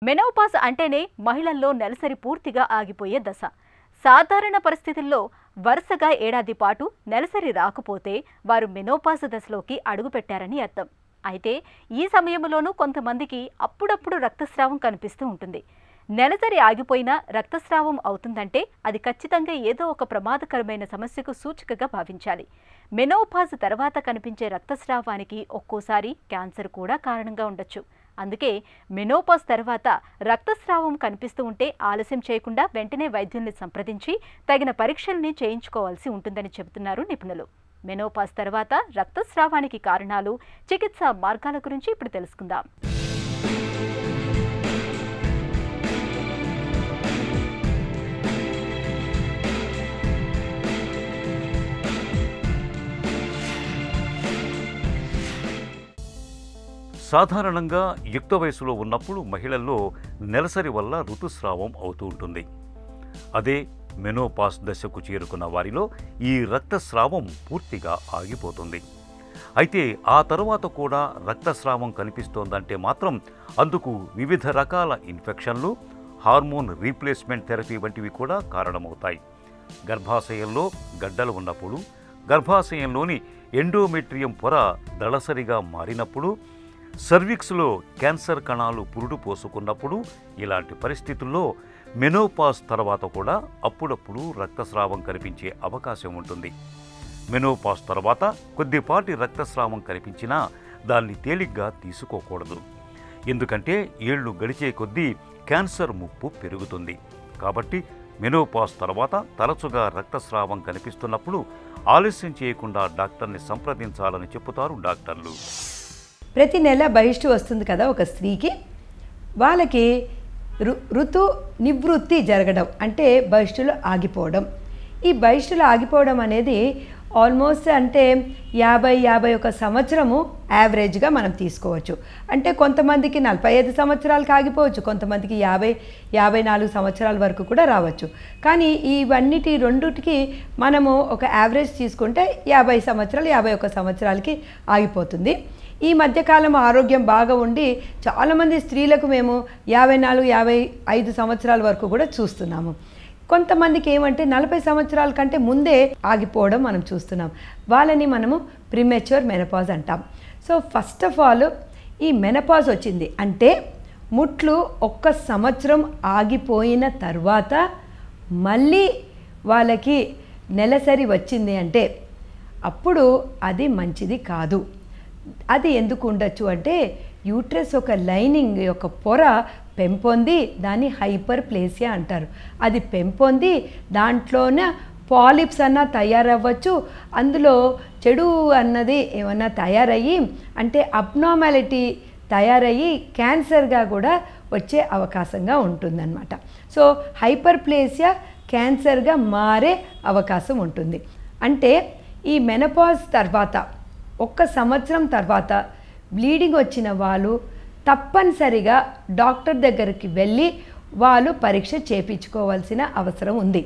menopause అంటేనే మహిళల్లో నెలసరి పూర్తిగా ఆగిపోయే దశ సాధారణ పరిస్థితుల్లో వరుసగా ఏడాది పాటు నెలసరి రాకపోతే వారు మెనోపాస్ దశలోకి అడుగుపెట్టారని అర్థం అయితే ఈ సమయంలోనూ కొంతమందికి అప్పుడప్పుడు రక్తస్రావం కనిపిస్తూ ఉంటుంది నెలసరి ఆగిపోయినా రక్తస్రావం అవుతుందంటే అది ఖచ్చితంగా ఏదో ఒక ప్రమాదకరమైన సమస్యకు సూచికగా భావించాలి మెనోపాజ్ తర్వాత కనిపించే రక్తస్రావానికి ఒక్కోసారి క్యాన్సర్ కూడా కారణంగా ఉండొచ్చు అందుకే మెనోపాజ్ తర్వాత రక్తస్రావం కనిపిస్తూ ఉంటే ఆలస్యం చేయకుండా వెంటనే వైద్యుల్ని సంప్రదించి తగిన పరీక్షల్ని చేయించుకోవాల్సి ఉంటుందని చెబుతున్నారు నిపుణులు మెనోపాజ్ తర్వాత రక్తస్రావానికి కారణాలు చికిత్సా మార్గాల గురించి ఇప్పుడు తెలుసుకుందాం సాధారణంగా యుక్త వయసులో ఉన్నప్పుడు మహిళల్లో నెలసరి వల్ల ఋతుస్రావం అవుతూ ఉంటుంది అదే మెనోపాస్ దశకు చేరుకున్న వారిలో ఈ రక్తస్రావం పూర్తిగా ఆగిపోతుంది అయితే ఆ తరువాత కూడా రక్తస్రావం కనిపిస్తోందంటే మాత్రం అందుకు వివిధ రకాల ఇన్ఫెక్షన్లు హార్మోన్ రీప్లేస్మెంట్ థెరపీ వంటివి కూడా కారణమవుతాయి గర్భాశయంలో గడ్డలు ఉన్నప్పుడు గర్భాశయంలోని ఎండోమెట్రియం పొర దళసరిగా మారినప్పుడు సర్విక్స్లో క్యాన్సర్ కణాలు పురుడు పోసుకున్నప్పుడు ఇలాంటి పరిస్థితుల్లో మెనోపాస్ తర్వాత కూడా అప్పుడప్పుడు రక్తస్రావం కనిపించే అవకాశం ఉంటుంది మెనోపాస్ తర్వాత కొద్దిపాటి రక్తస్రావం కనిపించినా దాన్ని తేలిగ్గా తీసుకోకూడదు ఎందుకంటే ఏళ్లు గడిచే కొద్దీ క్యాన్సర్ ముప్పు పెరుగుతుంది కాబట్టి మెనోపాస్ తర్వాత తరచుగా రక్తస్రావం కనిపిస్తున్నప్పుడు ఆలస్యం చేయకుండా డాక్టర్ని సంప్రదించాలని చెబుతారు డాక్టర్లు ప్రతి నెల బహిష్టు వస్తుంది కదా ఒక స్త్రీకి వాళ్ళకి ఋ ఋతు నివృత్తి జరగడం అంటే బహిష్టులు ఆగిపోవడం ఈ బహిష్టులు ఆగిపోవడం అనేది ఆల్మోస్ట్ అంటే యాభై యాభై ఒక సంవత్సరము యావరేజ్గా మనం తీసుకోవచ్చు అంటే కొంతమందికి నలభై ఐదు సంవత్సరాలకు ఆగిపోవచ్చు కొంతమందికి యాభై యాభై నాలుగు సంవత్సరాల వరకు కూడా రావచ్చు కానీ ఇవన్నిటి రెండుటికి మనము ఒక యావరేజ్ తీసుకుంటే యాభై సంవత్సరాలు యాభై ఒక సంవత్సరాలకి ఆగిపోతుంది ఈ మధ్యకాలం ఆరోగ్యం బాగా ఉండి చాలామంది స్త్రీలకు మేము యాభై నాలుగు యాభై ఐదు సంవత్సరాల వరకు కూడా చూస్తున్నాము కొంతమందికి ఏమంటే నలభై సంవత్సరాల కంటే ముందే ఆగిపోవడం మనం చూస్తున్నాం వాళ్ళని మనము ప్రిమెచ్యూర్ మెనపాజ్ అంటాం సో ఫస్ట్ ఆఫ్ ఆల్ ఈ మెనపాజ్ వచ్చింది అంటే ముట్లు ఒక్క సంవత్సరం ఆగిపోయిన తర్వాత మళ్ళీ వాళ్ళకి నెలసరి వచ్చింది అంటే అప్పుడు అది మంచిది కాదు అది ఎందుకు ఉండొచ్చు అంటే యూట్రస్ ఒక లైనింగ్ యొక్క పొర పెంపొంది దాన్ని హైపర్ ప్లేసియా అంటారు అది పెంపొంది దాంట్లోన పాలిప్స్ అన్న తయారవ్వచ్చు అందులో చెడు అన్నది ఏమన్నా తయారయ్యి అంటే అబ్నార్మాలిటీ తయారయ్యి క్యాన్సర్గా కూడా వచ్చే అవకాశంగా ఉంటుందన్నమాట సో హైపర్ ప్లేసియా క్యాన్సర్గా మారే అవకాశం ఉంటుంది అంటే ఈ మెనపాజ్ తర్వాత ఒక్క సంవత్సరం తర్వాత బ్లీడింగ్ వచ్చిన వాళ్ళు తప్పనిసరిగా డాక్టర్ దగ్గరికి వెళ్ళి వాళ్ళు పరీక్ష చేపించుకోవాల్సిన అవసరం ఉంది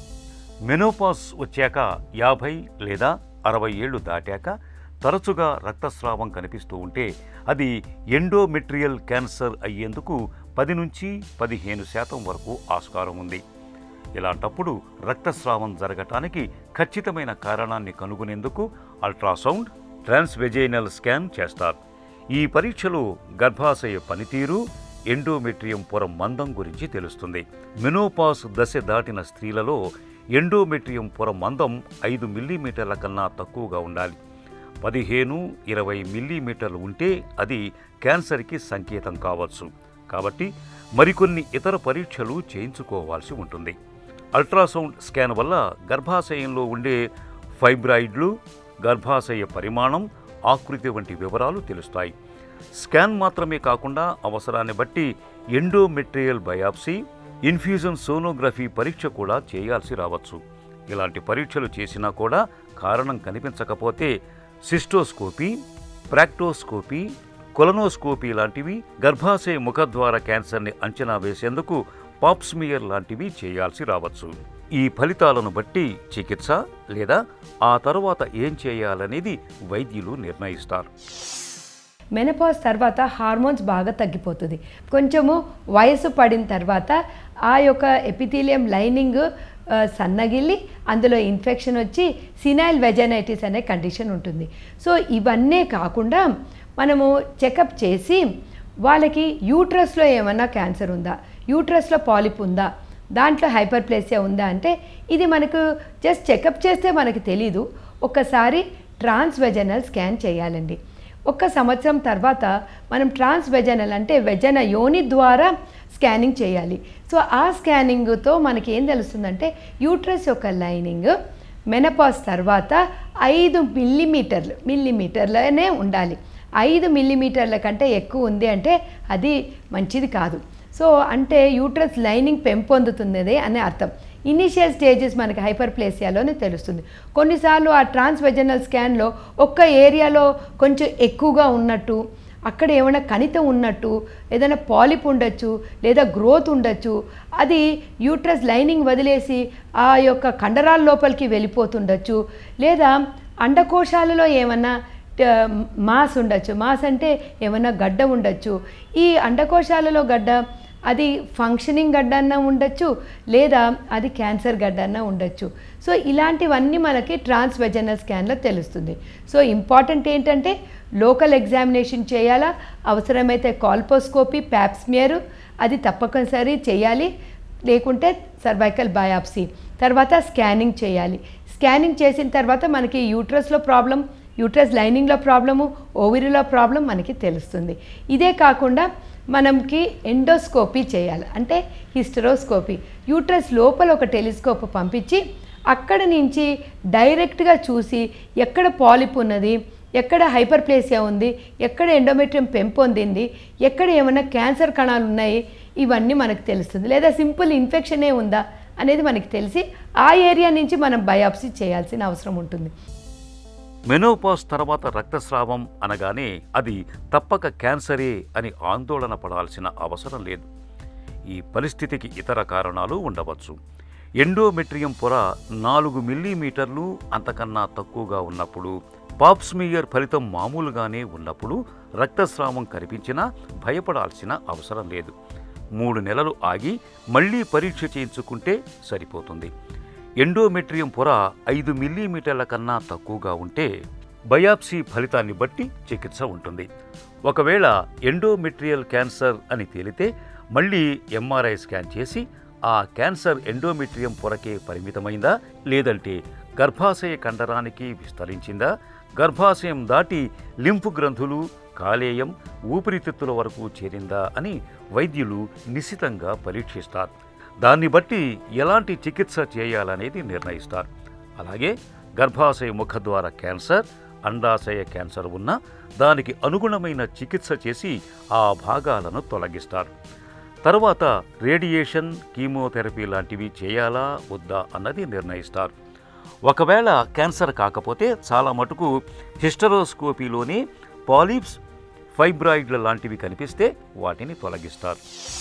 మెనోపాస్ వచ్చాక యాభై లేదా అరవై ఏళ్లు దాటాక తరచుగా రక్తస్రావం కనిపిస్తూ ఉంటే అది ఎండోమెట్రియల్ క్యాన్సర్ అయ్యేందుకు పది నుంచి పదిహేను శాతం వరకు ఆస్కారం ఉంది ఇలాంటప్పుడు రక్తస్రావం జరగటానికి ఖచ్చితమైన కారణాన్ని కనుగొనేందుకు అల్ట్రాసౌండ్ ట్రాన్స్వెజైనల్ స్కాన్ చేస్తారు ఈ పరీక్షలో గర్భాశయ పనితీరు ఎండోమెట్రియం పొర మందం గురించి తెలుస్తుంది మెనోపాస్ దశ దాటిన స్త్రీలలో ఎండోమెట్రియం పొర మందం ఐదు మిల్లీమీటర్ల కన్నా తక్కువగా ఉండాలి పదిహేను ఇరవై మిల్లీమీటర్లు ఉంటే అది క్యాన్సర్కి సంకేతం కావచ్చు కాబట్టి మరికొన్ని ఇతర పరీక్షలు చేయించుకోవాల్సి ఉంటుంది అల్ట్రాసౌండ్ స్కాన్ వల్ల గర్భాశయంలో ఉండే ఫైబ్రాయిడ్లు గర్భాశయ పరిమాణం ఆకృతి వంటి వివరాలు తెలుస్తాయి స్కాన్ మాత్రమే కాకుండా అవసరాన్ని బట్టి ఎండోమెట్రియల్ బయాప్సీ ఇన్ఫ్యూజన్ సోనోగ్రఫీ పరీక్ష కూడా చేయాల్సి రావచ్చు ఇలాంటి పరీక్షలు చేసినా కూడా కారణం కనిపించకపోతే సిస్టోస్కోపీ ప్రాక్టోస్కోపీ కొలనోస్కోపీ లాంటివి గర్భాశయ ముఖద్వార క్యాన్సర్ని అంచనా వేసేందుకు పాప్స్మియర్ లాంటివి చేయాల్సి రావచ్చు ఈ ఫలితాలను బట్టి చికిత్స లేదా ఆ తరువాత ఏం చేయాలనేది వైద్యులు నిర్ణయిస్తారు మెనపాజ్ తర్వాత హార్మోన్స్ బాగా తగ్గిపోతుంది కొంచెము వయసు పడిన తర్వాత ఆ యొక్క ఎపిథీలియం లైనింగ్ ఆ, సన్నగిల్లి అందులో ఇన్ఫెక్షన్ వచ్చి సినైల్ వెజనైటిస్ అనే కండిషన్ ఉంటుంది సో ఇవన్నీ కాకుండా మనము చెకప్ చేసి వాళ్ళకి యూట్రస్లో ఏమన్నా క్యాన్సర్ ఉందా యూట్రస్లో పాలిప్ ఉందా దాంట్లో హైపర్ప్లేసియా ఉందా అంటే ఇది మనకు జస్ట్ చెకప్ చేస్తే మనకి తెలీదు ఒకసారి ట్రాన్స్వెజనల్ స్కాన్ చేయాలండి ఒక్క సంవత్సరం తర్వాత మనం ట్రాన్స్వెజనల్ అంటే వెజన యోని ద్వారా స్కానింగ్ చేయాలి సో ఆ స్కానింగ్తో మనకి ఏం తెలుస్తుందంటే యూట్రస్ యొక్క లైనింగ్ మెనపాస్ తర్వాత ఐదు మిల్లీమీటర్లు మిల్లీమీటర్లనే ఉండాలి ఐదు మిల్లీమీటర్ల కంటే ఎక్కువ ఉంది అంటే అది మంచిది కాదు సో అంటే యూట్రస్ లైనింగ్ పెంపొందుతున్నదే అనే అర్థం ఇనీషియల్ స్టేజెస్ మనకి హైపర్ప్లేసియాలోనే తెలుస్తుంది కొన్నిసార్లు ఆ ట్రాన్స్వెజనల్ స్కాన్లో ఒక్క ఏరియాలో కొంచెం ఎక్కువగా ఉన్నట్టు అక్కడ ఏమైనా కణితం ఉన్నట్టు ఏదైనా పాలిప్ ఉండొచ్చు లేదా గ్రోత్ ఉండొచ్చు అది యూట్రస్ లైనింగ్ వదిలేసి ఆ యొక్క కండరాల లోపలికి వెళ్ళిపోతుండొచ్చు లేదా అండకోశాలలో ఏమన్నా ట- మాస్ ఉండొచ్చు మాస్ అంటే ఏమైనా గడ్డ ఉండొచ్చు ఈ అండకోశాలలో గడ్డ అది ఫంక్షనింగ్ గడ్డ అన్న ఉండొచ్చు లేదా అది క్యాన్సర్ గడ్డ అన్న ఉండొచ్చు సో ఇలాంటివన్నీ మనకి ట్రాన్స్వెజనల్ స్కాన్లో తెలుస్తుంది సో ఇంపార్టెంట్ ఏంటంటే లోకల్ ఎగ్జామినేషన్ చేయాలా అవసరమైతే కాల్పోస్కోపీ ప్యాప్స్మియర్ అది తప్పనిసరి చేయాలి లేకుంటే సర్వైకల్ బయాప్సీ తర్వాత స్కానింగ్ చేయాలి స్కానింగ్ చేసిన తర్వాత మనకి యూట్రస్లో ప్రాబ్లం యూట్రస్ లైనింగ్లో ప్రాబ్లము ఓవిరిలో ప్రాబ్లం మనకి తెలుస్తుంది ఇదే కాకుండా మనకి ఎండోస్కోపీ చేయాలి అంటే హిస్టరోస్కోపీ యూట్రస్ లోపల ఒక టెలిస్కోప్ పంపించి అక్కడ నుంచి డైరెక్ట్గా చూసి ఎక్కడ పాలిప్ ఉన్నది ఎక్కడ హైపర్ప్లేసియా ఉంది ఎక్కడ ఎండోమెట్రియం పెంపొందింది ఎక్కడ ఏమైనా క్యాన్సర్ కణాలు ఉన్నాయి ఇవన్నీ మనకు తెలుస్తుంది లేదా సింపుల్ ఇన్ఫెక్షనే ఉందా అనేది మనకి తెలిసి ఆ ఏరియా నుంచి మనం బయాప్సీ చేయాల్సిన అవసరం ఉంటుంది మెనోపాస్ తర్వాత రక్తస్రావం అనగానే అది తప్పక క్యాన్సరే అని ఆందోళన పడాల్సిన అవసరం లేదు ఈ పరిస్థితికి ఇతర కారణాలు ఉండవచ్చు ఎండోమెట్రియం పొర నాలుగు మిల్లీమీటర్లు అంతకన్నా తక్కువగా ఉన్నప్పుడు పాప్స్మియర్ ఫలితం మామూలుగానే ఉన్నప్పుడు రక్తస్రావం కనిపించినా భయపడాల్సిన అవసరం లేదు మూడు నెలలు ఆగి మళ్ళీ పరీక్ష చేయించుకుంటే సరిపోతుంది ఎండోమెట్రియం పొర ఐదు మిల్లీమీటర్ల కన్నా తక్కువగా ఉంటే బయాప్సీ ఫలితాన్ని బట్టి చికిత్స ఉంటుంది ఒకవేళ ఎండోమెట్రియల్ క్యాన్సర్ అని తేలితే మళ్ళీ ఎంఆర్ఐ స్కాన్ చేసి ఆ క్యాన్సర్ ఎండోమెట్రియం పొరకే పరిమితమైందా లేదంటే గర్భాశయ కండరానికి విస్తరించిందా గర్భాశయం దాటి లింఫ్ గ్రంథులు కాలేయం ఊపిరితిత్తుల వరకు చేరిందా అని వైద్యులు నిశితంగా పరీక్షిస్తారు దాన్ని బట్టి ఎలాంటి చికిత్స చేయాలనేది నిర్ణయిస్తారు అలాగే గర్భాశయ ముఖద్వార క్యాన్సర్ అండాశయ క్యాన్సర్ ఉన్నా దానికి అనుగుణమైన చికిత్స చేసి ఆ భాగాలను తొలగిస్తారు తర్వాత రేడియేషన్ కీమోథెరపీ లాంటివి చేయాలా వద్దా అన్నది నిర్ణయిస్తారు ఒకవేళ క్యాన్సర్ కాకపోతే చాలా మటుకు హిస్టరోస్కోపీలోనే పాలిప్స్ ఫైబ్రాయిడ్ల లాంటివి కనిపిస్తే వాటిని తొలగిస్తారు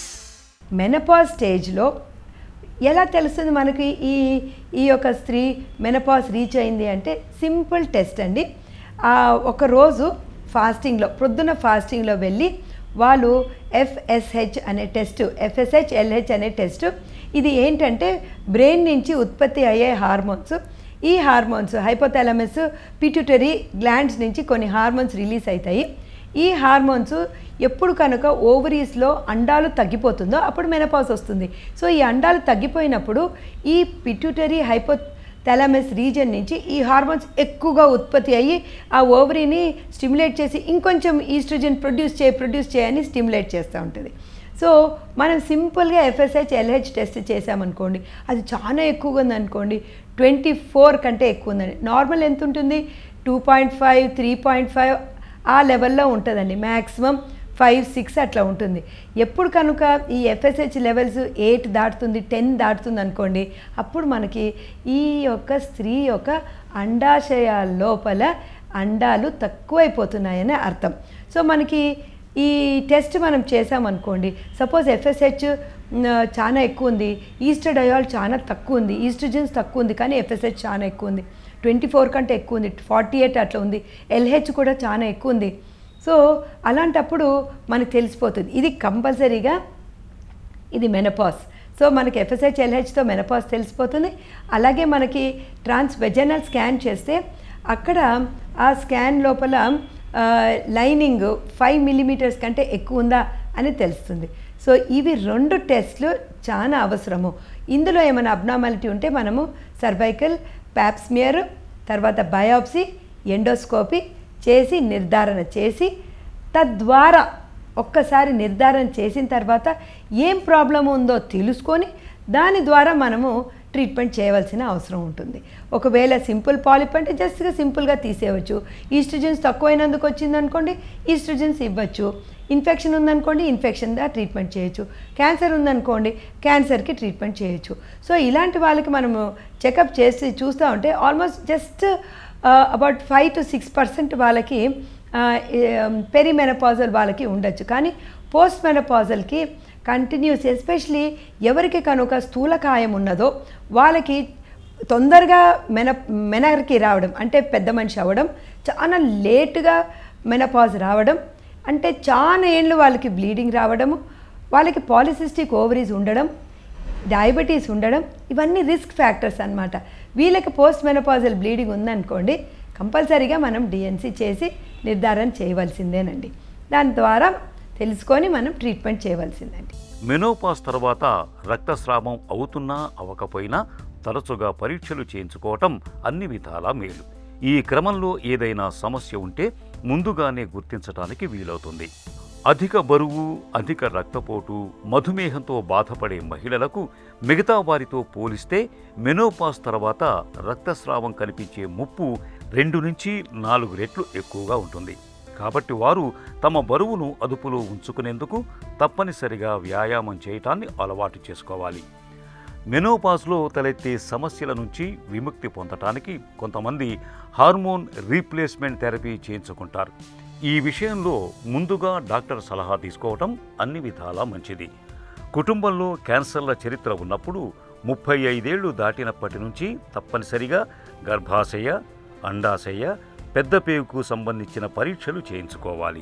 మెనపాజ్ స్టేజ్లో ఎలా తెలుస్తుంది మనకి ఈ ఈ యొక్క స్త్రీ మెనపాజ్ రీచ్ అయింది అంటే సింపుల్ టెస్ట్ అండి ఆ, ఒక రోజు ఫాస్టింగ్లో ప్రొద్దున ఫాస్టింగ్లో వెళ్ళి వాళ్ళు ఎఫ్ఎస్హెచ్ అనే టెస్ట్ ఎఫ్ఎస్హెచ్ ఎల్హెచ్ అనే టెస్ట్ ఇది ఏంటంటే బ్రెయిన్ నుంచి ఉత్పత్తి అయ్యే హార్మోన్స్ ఈ హార్మోన్స్ హైపోథాలమస్ పిట్యూటరీ గ్లాండ్స్ నుంచి కొన్ని హార్మోన్స్ రిలీజ్ అవుతాయి ఈ హార్మోన్స్ ఎప్పుడు కనుక ఓవరీస్లో అండాలు తగ్గిపోతుందో అప్పుడు మెనపాజ్ వస్తుంది సో ఈ అండాలు తగ్గిపోయినప్పుడు ఈ పిట్యూటరీ హైపో థాలమస్ రీజన్ నుంచి ఈ హార్మోన్స్ ఎక్కువగా ఉత్పత్తి అయ్యి ఆ ఓవరీని స్టిమ్యులేట్ చేసి ఇంకొంచెం ఈస్ట్రోజన్ ప్రొడ్యూస్ చేయ ప్రొడ్యూస్ చేయని స్టిమ్యులేట్ చేస్తూ ఉంటుంది సో మనం సింపుల్గా ఎఫ్ఎస్హెచ్ ఎల్హెచ్ టెస్ట్ చేసామనుకోండి అది చాలా ఎక్కువగా ఉందనుకోండి ట్వంటీ ఫోర్ కంటే ఎక్కువ ఉందండి నార్మల్ ఎంత ఉంటుంది two point five three point five ఆ లెవెల్లో ఉంటుందండి మ్యాక్సిమం ఫైవ్ సిక్స్ అట్లా ఉంటుంది ఎప్పుడు కనుక ఈ ఎఫ్ఎస్హెచ్ లెవెల్స్ ఎయిట్ దాటుతుంది టెన్ దాటుతుంది అనుకోండి అప్పుడు మనకి ఈ యొక్క స్త్రీ యొక్క అండాశయాల లోపల అండాలు తక్కువైపోతున్నాయని అర్థం సో మనకి ఈ టెస్ట్ మనం చేసామనుకోండి సపోజ్ ఎఫ్ఎస్హెచ్ చాలా ఎక్కువ ఉంది ఈస్టడయాల్ చాలా తక్కువ ఉంది ఈస్ట్రోజన్స్ తక్కువ ఉంది కానీ ఎఫ్ఎస్హెచ్ చాలా ఎక్కువ ఉంది ట్వంటీ ఫోర్ కంటే ఎక్కువ ఉంది ఫార్టీ ఎయిట్ అట్లా ఉంది ఎల్హెచ్ కూడా చాలా ఎక్కువ ఉంది సో అలాంటప్పుడు మనకు తెలిసిపోతుంది ఇది కంపల్సరీగా ఇది మెనపాస్ సో మనకి ఎఫ్ఎస్హెచ్ ఎల్హెచ్తో మెనపాస్ తెలిసిపోతుంది అలాగే మనకి ట్రాన్స్ వెజనల్ స్కాన్ చేస్తే అక్కడ ఆ స్కాన్ లోపల ఆ, లైనింగ్ ఫైవ్ మిల్లీమీటర్స్ కంటే ఎక్కువ ఉందా అని తెలుస్తుంది సో ఇవి రెండు టెస్ట్లు చాలా అవసరము ఇందులో ఏమైనా అబ్నార్మాలిటీ ఉంటే మనము సర్వైకల్ ప్యాప్స్మియర్ తర్వాత బయాప్సీ ఎండోస్కోపీ చేసి నిర్ధారణ చేసి తద్వారా ఒక్కసారి నిర్ధారణ చేసిన తర్వాత ఏం ప్రాబ్లం ఉందో తెలుసుకొని దాని ద్వారా మనము ట్రీట్మెంట్ చేయవలసిన అవసరం ఉంటుంది ఒకవేళ సింపుల్ పాలిప్ అంటే జస్ట్గా సింపుల్గా తీసేయవచ్చు ఈస్ట్రోజన్స్ తక్కువైనందుకు వచ్చిందనుకోండి ఈస్ట్రోజన్స్ ఇవ్వచ్చు ఇన్ఫెక్షన్ ఉందనుకోండి ఇన్ఫెక్షన్గా ట్రీట్మెంట్ చేయొచ్చు క్యాన్సర్ ఉందనుకోండి క్యాన్సర్కి ట్రీట్మెంట్ చేయొచ్చు సో ఇలాంటి వాళ్ళకి మనము చెకప్ చేసి చూస్తూ ఉంటే almost just about five to six percent వాళ్ళకి పెరిమెనపాజల్ వాళ్ళకి ఉండొచ్చు కానీ పోస్ట్ మెనపాజల్కి కంటిన్యూస్ ఎస్పెషలీ ఎవరికి కనుక స్థూలకాయం ఉన్నదో వాళ్ళకి తొందరగా మెన మెనర్కి రావడం అంటే పెద్ద మనిషి అవ్వడం చాలా లేటుగా మెనపాజ్ రావడం అంటే చాలా ఏండ్లు వాళ్ళకి బ్లీడింగ్ రావడము వాళ్ళకి పాలిసిస్టిక్ ఓవరీస్ ఉండడం డయాబెటీస్ ఉండడం ఇవన్నీ రిస్క్ ఫ్యాక్టర్స్ అన్నమాట వీళ్ళకి పోస్ట్ మెనపాజల్ బ్లీడింగ్ ఉందనుకోండి కంపల్సరీగా మనం డిఎన్సీ చేసి నిర్ధారణ చేయవలసిందేనండి దాని ద్వారా తెలుసుకొని మనం ట్రీట్మెంట్ చేయవలసిందండి మెనోపాస్ తర్వాత రక్తస్రావం అవుతున్నా అవ్వకపోయినా తరచుగా పరీక్షలు చేయించుకోవటం అన్ని విధాలా మేలు ఈ క్రమంలో ఏదైనా సమస్య ఉంటే ముందుగానే గుర్తించడానికి వీలవుతుంది అధిక బరువు అధిక రక్తపోటు మధుమేహంతో బాధపడే మహిళలకు మిగతా వారితో పోలిస్తే మెనోపాస్ తర్వాత రక్తస్రావం కనిపించే ముప్పు రెండు నుంచి నాలుగు రెట్లు ఎక్కువగా ఉంటుంది కాబట్టి వారు తమ బరువును అదుపులో ఉంచుకునేందుకు తప్పనిసరిగా వ్యాయామం చేయటాన్ని అలవాటు చేసుకోవాలి మెనోపాజ్లో తలెత్తే సమస్యల నుంచి విముక్తి పొందటానికి కొంతమంది హార్మోన్ రీప్లేస్మెంట్ థెరపీ చేయించుకుంటారు ఈ విషయంలో ముందుగా డాక్టర్ సలహా తీసుకోవటం అన్ని విధాలా మంచిది కుటుంబంలో క్యాన్సర్ల చరిత్ర ఉన్నప్పుడు ముప్పై ఐదేళ్లు దాటినప్పటి నుంచి తప్పనిసరిగా గర్భాశయ అండాశయ పెద్ద పేగుకు సంబంధించిన పరీక్షలు చేయించుకోవాలి